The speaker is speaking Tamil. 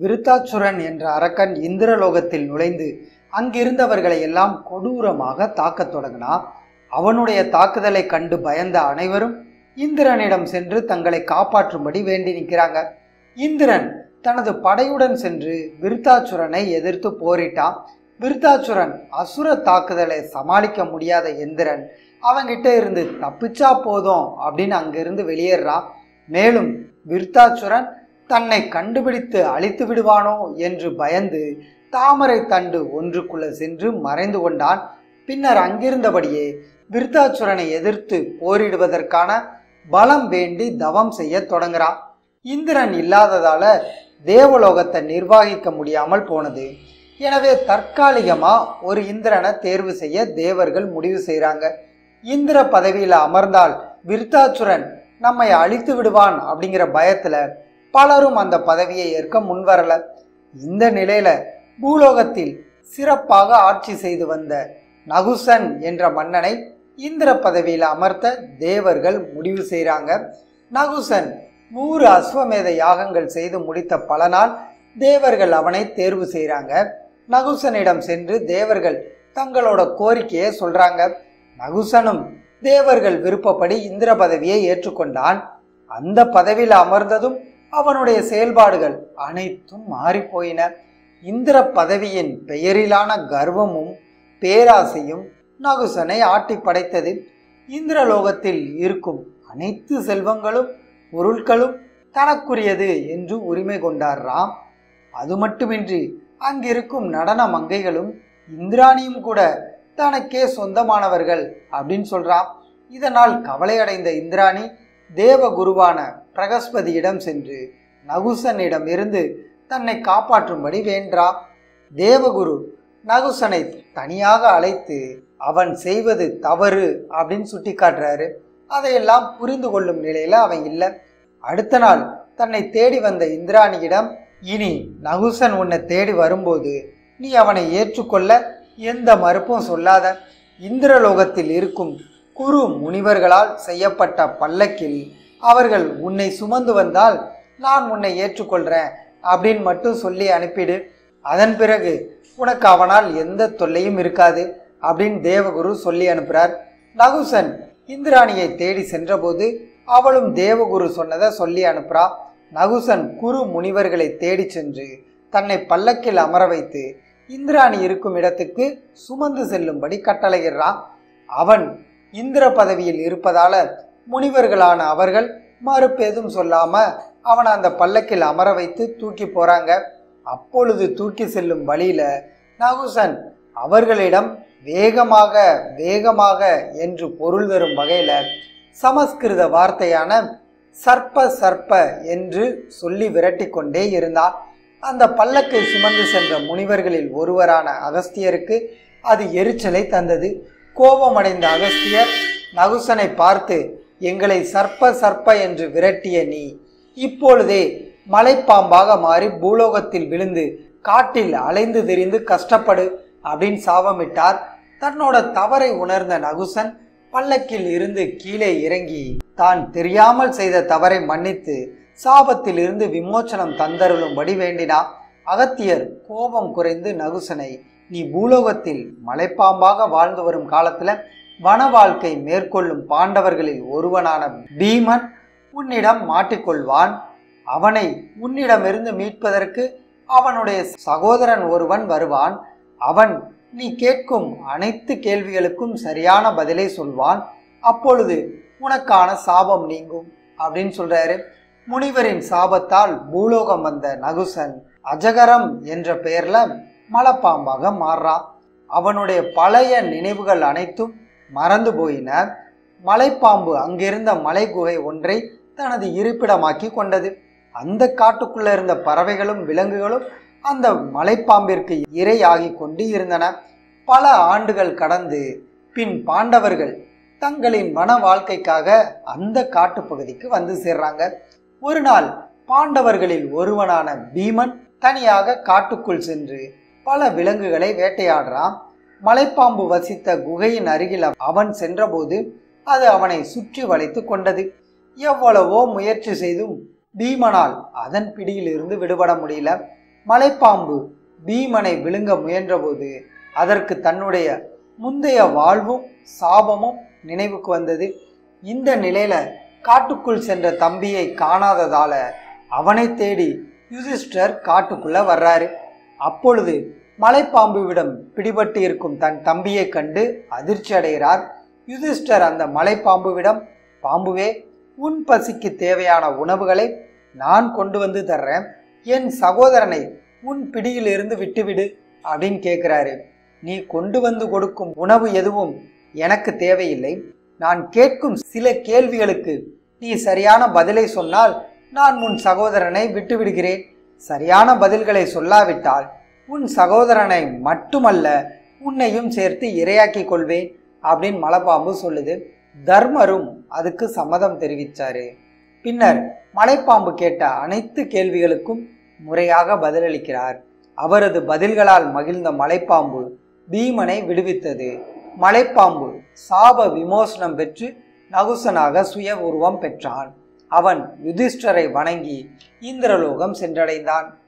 விருத்தாச்சுரன் என்ற அரக்கன் இந்திரலோகத்தில் நுழைந்து அங்கிருந்தவர்களை எல்லாம் கொடூரமாக தாக்கத் தொடங்கினான் அவனுடைய தாக்குதலை கண்டு பயந்த அனைவரும் இந்திரனிடம் சென்று தங்களை காப்பாற்றும்படி வேண்டி நிற்கிறாங்க இந்திரன் தனது படையுடன் சென்று விருத்தாச்சுரனை எதிர்த்து போரிட்டான் விருத்தாச்சுரன் அசுர தாக்குதலை சமாளிக்க முடியாத இந்திரன் அவங்கிட்ட இருந்து தப்பிச்சா போதும் அப்படின்னு அங்கிருந்து வெளியேறான் மேலும் விருத்தாச்சுரன் தன்னை கண்டுபிடித்து அழித்து விடுவானோ என்று பயந்து தாமரை தண்டு ஒன்றுக்குள்ள சென்று மறைந்து கொண்டான் பின்னர் அங்கிருந்தபடியே விருத்தாச்சுரனை எதிர்த்து போரிடுவதற்கான பலம் வேண்டி தவம் செய்ய தொடங்குறான் இந்திரன் இல்லாததால தேவலோகத்தை நிர்வகிக்க முடியாமல் போனது எனவே தற்காலிகமா ஒரு இந்திரனை தேர்வு செய்ய தேவர்கள் முடிவு செய்கிறாங்க இந்திர பதவியில் அமர்ந்தால் விருத்தாச்சுரன் நம்மை அழித்து விடுவான் அப்படிங்கிற பயத்துல பலரும் அந்த பதவியை ஏற்க முன்வரல இந்த நிலையில பூலோகத்தில் சிறப்பாக ஆட்சி செய்து வந்த நகுசன் என்ற மன்னனை இந்திர பதவியில் அமர்த்த தேவர்கள் முடிவு செய்கிறாங்க நகுசன் நூறு அஸ்வமேத யாகங்கள் செய்து முடித்த பலனால் தேவர்கள் அவனை தேர்வு செய்கிறாங்க நகுசனிடம் சென்று தேவர்கள் தங்களோட கோரிக்கையை சொல்றாங்க நகுசனும் தேவர்கள் விருப்பப்படி இந்திர பதவியை ஏற்றுக்கொண்டான் அந்த பதவியில் அமர்ந்ததும் அவனுடைய செயல்பாடுகள் அனைத்தும் மாறிப்போயின இந்திர பதவியின் பெயரிலான கர்வமும் பேராசையும் நகுசனை ஆட்டி படைத்தது இந்திரலோகத்தில் இருக்கும் அனைத்து செல்வங்களும் பொருட்களும் தனக்குரியது என்று உரிமை கொண்டார் ராம் அது மட்டுமின்றி அங்கிருக்கும் நடன மங்கைகளும் இந்திராணியும் கூட தனக்கே சொந்தமானவர்கள் அப்படின்னு சொல்றான் இதனால் கவலையடைந்த இந்திராணி தேவகுருவான பிரகஸ்பதியிடம் சென்று நகுசனிடம் இருந்து தன்னை காப்பாற்றும்படி வேண்டா தேவகுரு நகுசனை தனியாக அழைத்து அவன் செய்வது தவறு அப்படின்னு சுட்டி காட்டுறாரு அதையெல்லாம் புரிந்து கொள்ளும் நிலையில அவன் இல்லை அடுத்த நாள் தன்னை தேடி வந்த இந்திராணியிடம் இனி நகுசன் உன்னை தேடி வரும்போது நீ அவனை ஏற்றுக்கொள்ள எந்த மறுப்பும் சொல்லாத இந்திரலோகத்தில் இருக்கும் குரு முனிவர்களால் செய்யப்பட்ட பல்லக்கில் அவர்கள் உன்னை சுமந்து வந்தால் நான் உன்னை ஏற்றுக்கொள்றேன் அப்படின்னு மட்டும் சொல்லி அனுப்பிடு அதன் பிறகு உனக்கு அவனால் எந்த தொல்லையும் இருக்காது அப்படின்னு தேவகுரு சொல்லி அனுப்புறார் நகுசன் இந்திராணியை தேடி சென்றபோது அவளும் தேவகுரு சொன்னதை சொல்லி அனுப்புறா நகுசன் குரு முனிவர்களை தேடி சென்று தன்னை பல்லக்கில் அமர வைத்து இந்திராணி இருக்கும் இடத்துக்கு சுமந்து செல்லும்படி கட்டளையிடுறான் அவன் இந்திர பதவியில் இருப்பதால முனிவர்களான அவர்கள் மறுப்பேதும் சொல்லாம அவனை அந்த பல்லக்கில் அமர வைத்து தூக்கி போறாங்க அப்பொழுது தூக்கி செல்லும் வழியில நகுசன் அவர்களிடம் வேகமாக வேகமாக என்று பொருள் தரும் வகையில சமஸ்கிருத வார்த்தையான சர்ப்ப சர்ப்ப என்று சொல்லி விரட்டி கொண்டே இருந்தான் அந்த பல்லக்கை சுமந்து சென்ற முனிவர்களில் ஒருவரான அகஸ்தியருக்கு அது எரிச்சலை தந்தது கோபமடைந்த அகஸ்தியர் நகுசனை பார்த்து எங்களை சர்ப்ப சர்ப்ப என்று விரட்டிய நீ இப்பொழுதே மலைப்பாம்பாக மாறி பூலோகத்தில் விழுந்து காட்டில் அலைந்து திரிந்து கஷ்டப்படு அப்படின்னு சாபமிட்டார் தன்னோட தவறை உணர்ந்த நகுசன் பல்லக்கில் இருந்து கீழே இறங்கி தான் தெரியாமல் செய்த தவறை மன்னித்து சாபத்தில் இருந்து விமோச்சனம் தந்தருளும்படி வேண்டினான் அகத்தியர் கோபம் குறைந்து நகுசனை நீ பூலோகத்தில் மலைப்பாம்பாக வாழ்ந்து வரும் காலத்துல வன வாழ்க்கை மேற்கொள்ளும் பாண்டவர்களில் ஒருவனான பீமன் உன்னிடம் மாட்டிக்கொள்வான் அவனை உன்னிடமிருந்து மீட்பதற்கு அவனுடைய சகோதரன் ஒருவன் வருவான் அவன் நீ கேட்கும் அனைத்து கேள்விகளுக்கும் சரியான பதிலை சொல்வான் அப்பொழுது உனக்கான சாபம் நீங்கும் அப்படின்னு சொல்றாரு முனிவரின் சாபத்தால் பூலோகம் வந்த நகுசன் அஜகரம் என்ற பெயர்ல மலைப்பாம்பாக மாறுறான் அவனுடைய பழைய நினைவுகள் அனைத்தும் மறந்து போயின மலைப்பாம்பு அங்கிருந்த மலை குகை ஒன்றை தனது இருப்பிடமாக்கி கொண்டது அந்த காட்டுக்குள்ள இருந்த பறவைகளும் விலங்குகளும் அந்த மலைப்பாம்பிற்கு இரையாகி கொண்டு இருந்தன பல ஆண்டுகள் கடந்து பின் பாண்டவர்கள் தங்களின் வன வாழ்க்கைக்காக அந்த காட்டுப்பகுதிக்கு வந்து சேர்றாங்க ஒரு நாள் பாண்டவர்களில் ஒருவனான பீமன் தனியாக காட்டுக்குள் சென்று பல விலங்குகளை வேட்டையாடுறான் மலைப்பாம்பு வசித்த குகையின் அருகில் அவன் சென்றபோது அது அவனை சுற்றி வளைத்து கொண்டது எவ்வளவோ முயற்சி செய்தும் பீமனால் அதன் பிடியிலிருந்து விடுபட முடியல மலைப்பாம்பு பீமனை விழுங்க முயன்றபோது அதற்கு தன்னுடைய முந்தைய வாழ்வும் சாபமும் நினைவுக்கு வந்தது இந்த நிலையில காட்டுக்குள் சென்ற தம்பியை காணாததால அவனை தேடி யுதிஷ்டர் காட்டுக்குள்ள வர்றாரு அப்பொழுது மலைப்பாம்புவிடம் பிடிபட்டு இருக்கும் தன் தம்பியை கண்டு அதிர்ச்சி அடைகிறார் யுதிஷ்டர் அந்த மலைப்பாம்புவிடம் பாம்புவே உன் பசிக்கு தேவையான உணவுகளை நான் கொண்டு வந்து தர்றேன் என் சகோதரனை உன் பிடியிலிருந்து விட்டுவிடு அப்படின்னு கேட்குறாரு நீ கொண்டு வந்து கொடுக்கும் உணவு எதுவும் எனக்கு தேவையில்லை நான் கேட்கும் சில கேள்விகளுக்கு நீ சரியான பதிலை சொன்னால் நான் உன் சகோதரனை விட்டு விடுகிறேன் சரியான பதில்களை சொல்லாவிட்டால் உன் சகோதரனை மட்டுமல்ல உன்னையும் சேர்த்து இரையாக்கி கொள்வேன் அப்படின்னு மலைப்பாம்பு சொல்லுது தர்மரும் அதுக்கு சம்மதம் தெரிவிச்சாரு பின்னர் மலைப்பாம்பு கேட்ட அனைத்து கேள்விகளுக்கும் முறையாக பதிலளிக்கிறார் அவரது பதில்களால் மகிழ்ந்த மலைப்பாம்பு பீமனை விடுவித்தது மலைப்பாம்பு சாப விமோசனம் பெற்று நகுசனாக சுய உருவம் பெற்றான் அவன் யுதிஷ்டரை வணங்கி இந்திரலோகம் சென்றடைந்தான்